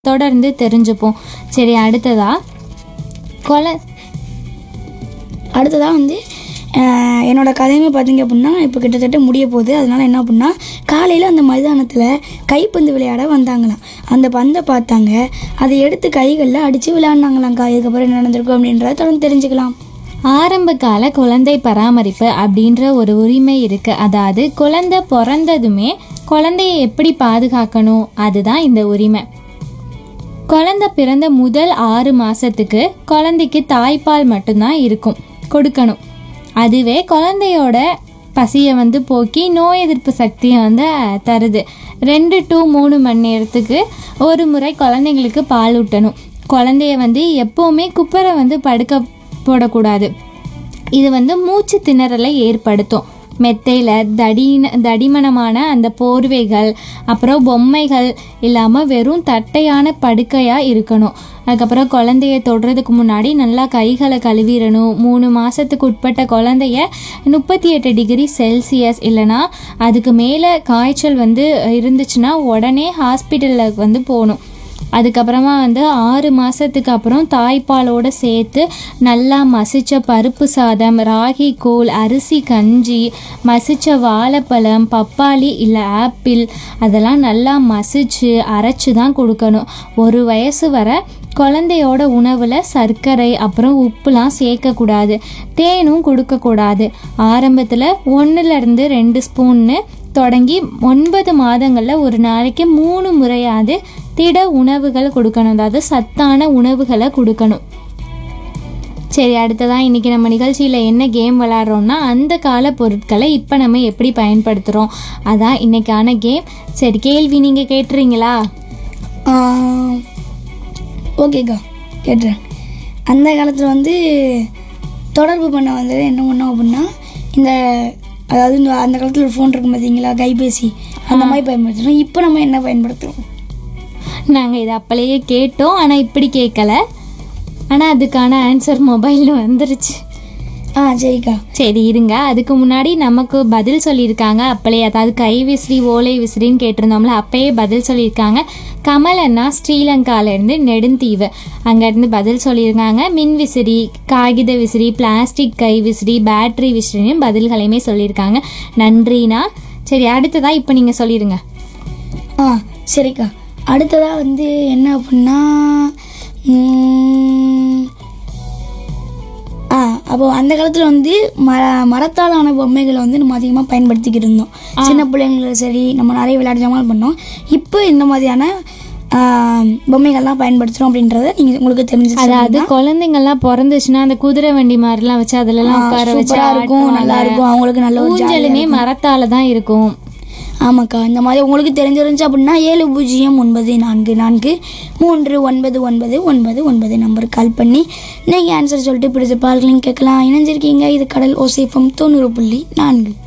தொடர்ந்து தெரிஞ்சுப்போம் சரி அடுத்ததா கொலை அடுத்ததாக வந்து அஹ், என்னோட கதையுமே பார்த்தீங்க அப்படின்னா இப்போ கிட்டத்தட்ட முடிய போகுது அதனால என்ன அப்படின்னா காலையில் அந்த மைதானத்தில் கைப்பந்து விளையாட வந்தாங்களாம் அந்த பந்தை பார்த்தாங்க அதை எடுத்து கைகளில் அடித்து விளையாடினாங்களாம்க்கா இதுக்கப்புறம் என்ன நடந்திருக்கும் அப்படின்றத தொடர்ந்து தெரிஞ்சுக்கலாம் ஆரம்ப கால குழந்தை பராமரிப்பு அப்படின்ற ஒரு உரிமை இருக்கு அதாவது குழந்தை பிறந்ததுமே குழந்தைய எப்படி பாதுகாக்கணும் அதுதான் இந்த உரிமை குழந்தை பிறந்த முதல் ஆறு மாசத்துக்கு குழந்தைக்கு தாய்ப்பால் மட்டும்தான் இருக்கும் கொடுக்கணும் அதுவே குழந்தையோட பசியை வந்து போக்கி நோய் எதிர்ப்பு சக்தியை வந்து அஹ், தருது ரெண்டு டு மூணு மணி நேரத்துக்கு ஒரு முறை குழந்தைங்களுக்கு பால் ஊட்டணும் குழந்தைய வந்து எப்போவுமே குப்பரை வந்து படுக்க போடக்கூடாது இது வந்து மூச்சு திணறலை ஏற்படுத்தும் மெத்தையில் தடின தடிமனமான அந்த போர்வைகள் அப்புறம் பொம்மைகள் இல்லாமல் வெறும் தட்டையான படுக்கையாக இருக்கணும் அதுக்கப்புறம் குழந்தைய தொடுறதுக்கு முன்னாடி நல்லா கைகளை கழுவிடணும் மூணு மாதத்துக்கு உட்பட்ட குழந்தைய முப்பத்தி எட்டு டிகிரி செல்சியஸ் இல்லைன்னா அதுக்கு மேலே காய்ச்சல் வந்து இருந்துச்சுன்னா உடனே ஹாஸ்பிட்டலில் வந்து போகணும் அதுக்கப்புறமா வந்து ஆறு மாதத்துக்கு அப்புறம் தாய்ப்பாலோடு சேர்த்து நல்லா மசிச்ச பருப்பு சாதம் ராகி கூழ் அரிசி கஞ்சி மசிச்ச வாழைப்பழம் பப்பாளி இல்லை ஆப்பிள் அதெல்லாம் நல்லா மசிச்சு அரைச்சி தான் கொடுக்கணும் ஒரு வயசு வரை குழந்தையோட உணவில் சர்க்கரை அப்புறம் உப்புலாம் சேர்க்கக்கூடாது தேனும் கொடுக்கக்கூடாது ஆரம்பத்தில் ஒன்றுலேருந்து ரெண்டு ஸ்பூன்னு தொடங்கி ஒன்பது மாதங்களில் ஒரு நாளைக்கு மூணு முறையாவது திட உணவுகள் கொடுக்கணும் அதாவது சத்தான உணவுகளை கொடுக்கணும் சரி அடுத்ததான் இன்றைக்கி நம்ம நிகழ்ச்சியில் என்ன கேம் விளாட்றோம்னா அந்த கால பொருட்களை இப்போ நம்ம எப்படி பயன்படுத்துகிறோம் அதான் இன்னைக்கான கேம் சரி கேள்வி நீங்கள் கேட்டுறீங்களா ஆஹ், ஓகேக்கா கேட்டுறேன் அந்த காலத்தில் வந்து தொடர்பு பண்ண வந்தது என்ன பண்ணோம் அப்படின்னா இந்த அதாவது இந்த அந்த காலத்தில் ஒரு ஃபோன் இருக்கும் பார்த்தீங்களா கைபேசி அந்த மாதிரி பயன்படுத்துகிறோம் இப்போ நம்ம என்ன பயன்படுத்துகிறோம் நாங்கள் இதை அப்பளையே கேட்டோம் ஆனால் இப்படி கேட்கல ஆனால் அதுக்கான ஆன்சர் மொபைலில் வந்துருச்சு ஆ சரிக்கா சரி இருங்க அதுக்கு முன்னாடி நமக்கு பதில் சொல்லியிருக்காங்க அப்பளே அதாவது கை விசிறி ஓலை விசிறின்னு கேட்டிருந்தோம்ல அப்பயே பதில் சொல்லியிருக்காங்க கமல் அண்ணா ஸ்ரீலங்காலேருந்து நெடுந்தீவு அங்கேருந்து பதில் சொல்லியிருக்காங்க மின் விசிறி காகித விசிறி பிளாஸ்டிக் கை விசிறி பேட்டரி விசிறின்னு பதில்களையுமே சொல்லியிருக்காங்க நன்றிண்ணா சரி அடுத்ததாக இப்போ நீங்கள் சொல்லிடுங்க ஆ சரிக்கா அடுத்ததாக வந்து என்ன அப்படின்னா ம், ஆ அப்போ அந்த காலத்தில் வந்து மர மரத்தால் ஆன பொம்மைகளை வந்து நம்ம அதிகமாக பயன்படுத்திக்கிட்டு இருந்தோம் சின்ன பிள்ளைங்களும் சரி நம்ம நிறைய விளையாட்டு ஜாமான் பண்ணோம் இப்போ இந்த மாதிரியான ஆ, பொம்மைகள்லாம் பயன்படுத்துகிறோம் அப்படின்றத நீங்கள் உங்களுக்கு தெரிஞ்சு அதாவது குழந்தைங்கள்லாம் பிறந்துச்சுன்னா அந்த குதிரை வண்டி மாதிரிலாம் வச்சு அதுலலாம் உட்கார வச்சு சூப்பராக இருக்கும் நல்லா இருக்கும் அவங்களுக்கு நல்ல ஒரு ஜாலியா ஊஞ்சலுமே மரத்தால தான் இருக்கும் ஆமாக்கா இந்த மாதிரி உங்களுக்கு தெரிஞ்சிருந்துச்சு அப்படின்னா ஏழு பூஜ்ஜியம் ஒன்பது நான்கு நான்கு மூன்று ஒன்பது ஒன்பது ஒன்பது ஒன்பது நம்பருக்கு கால் பண்ணி நீங்கள் ஆன்சர் சொல்லிட்டு பிடிச்ச பால்களையும் கேட்கலாம் இணைஞ்சிருக்கீங்க இது கடல் ஓசேஃபம் தொண்ணூறு புள்ளி நான்கு